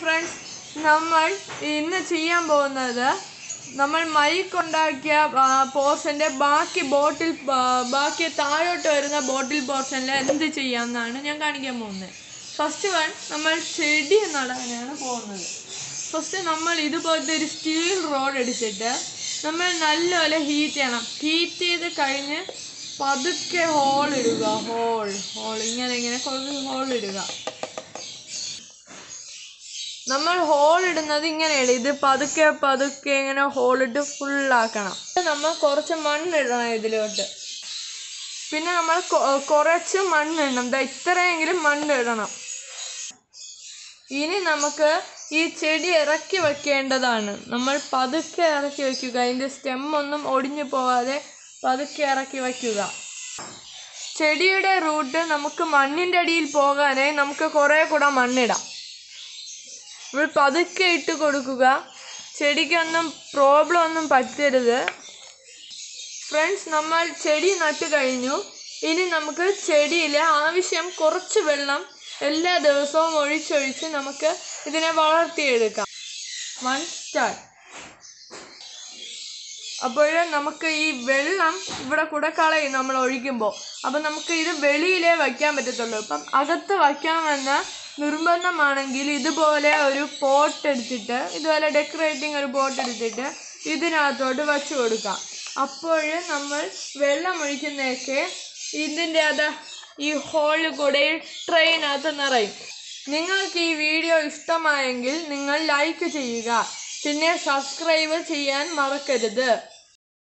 friends നമ്മൾ ഇന്ന് ചെയ്യാൻ പോകുന്നത് നമ്മൾ മൈക്ക് ഉണ്ടാക്കിയ പോർഷൻ്റെ ബാക്കി ബോട്ടിൽ ബാക്കി താഴോട്ട് വരുന്ന ബോട്ടിൽ പോർഷനിൽ എന്ത് ചെയ്യാമെന്നാണ് ഞാൻ കാണിക്കാൻ പോകുന്നത് ഫസ്റ്റ് വൺ നമ്മൾ ചെടി നടാനാണ് പോകുന്നത് ഫസ്റ്റ് നമ്മൾ ഇതുപോലത്തെ ഒരു സ്റ്റീൽ റോഡ് എടുത്തിട്ട് നമ്മൾ നല്ലപോലെ ഹീറ്റ് ചെയ്യണം ഹീറ്റ് ചെയ്ത് കഴിഞ്ഞ് പതുക്കെ ഹോൾ ഇടുക ഹോൾ ഹോൾ ഇങ്ങനെ ഇങ്ങനെ കുറച്ച് ഹോൾ ഇടുക നമ്മൾ ഹോൾ ഇടുന്നത് ഇങ്ങനെയാണ് ഇത് പതുക്കെ പതുക്കെ ഇങ്ങനെ ഹോൾ ഇട്ട് ഫുള്ളാക്കണം നമ്മൾ കുറച്ച് മണ്ണിടണം ഇതിലോട്ട് പിന്നെ നമ്മൾ കൊ- കുറച്ച് മണ്ണിടണം ദാ ഇത്രയെങ്കിലും മണ്ണിടണം ഇനി നമുക്ക് ഈ ചെടി ഇറക്കി വെക്കേണ്ടതാണ് നമ്മൾ പതുക്കെ ഇറക്കി വെക്കുക അതിൻ്റെ സ്റ്റെം ഒന്നും ഒടിഞ്ഞു പോവാതെ പതുക്കെ ഇറക്കി വയ്ക്കുക ചെടിയുടെ റൂട്ട് നമുക്ക് മണ്ണിൻ്റെ അടിയിൽ പോകാനായി നമുക്ക് കുറേ കൂടെ മണ്ണിടാം നമ്മൾ പതുക്കെ ഇട്ട് കൊടുക്കുക ചെടിക്കൊന്നും പ്രോബ്ലം ഒന്നും പറ്റരുത് ഫ്രണ്ട്സ് നമ്മൾ ചെടി നട്ടു കഴിഞ്ഞു ഇനി നമുക്ക് ചെടിയിൽ ആവശ്യം കുറച്ച് വെള്ളം എല്ലാ ദിവസവും ഒഴിച്ചൊഴിച്ച് നമുക്ക് ഇതിനെ വളർത്തിയെടുക്കാം വൺ സ്റ്റാർട്ട് അപ്പോൾ നമുക്ക് ഈ വെള്ളം ഇവിടെ കൂടെ കളയും നമ്മൾ ഒഴിക്കുമ്പോൾ അപ്പം നമുക്ക് ഇത് വെളിയിലേ വയ്ക്കാൻ പറ്റത്തുള്ളൂ ഇപ്പം അകത്ത് വയ്ക്കണമെന്ന് നിർബന്ധമാണെങ്കിൽ ഇതുപോലെ ഒരു പോട്ട് എടുത്തിട്ട് ഇതുപോലെ ഡെക്കറേറ്റിംഗ് ഒരു പോട്ട് എടുത്തിട്ട് ഇതിനകത്തോട്ട് വച്ചു കൊടുക്കാം അപ്പോൾ നമ്മൾ വെള്ളം ഒഴിക്കുന്നതൊക്കെ ഇതിൻ്റെ അത് ഈ ഹോളിൽ കൂടെ ട്രെയിനകത്ത് നിറയും നിങ്ങൾക്ക് ഈ വീഡിയോ ഇഷ്ടമായെങ്കിൽ നിങ്ങൾ ലൈക്ക് ചെയ്യുക പിന്നെ സബ്സ്ക്രൈബ് ചെയ്യാൻ മറക്കരുത്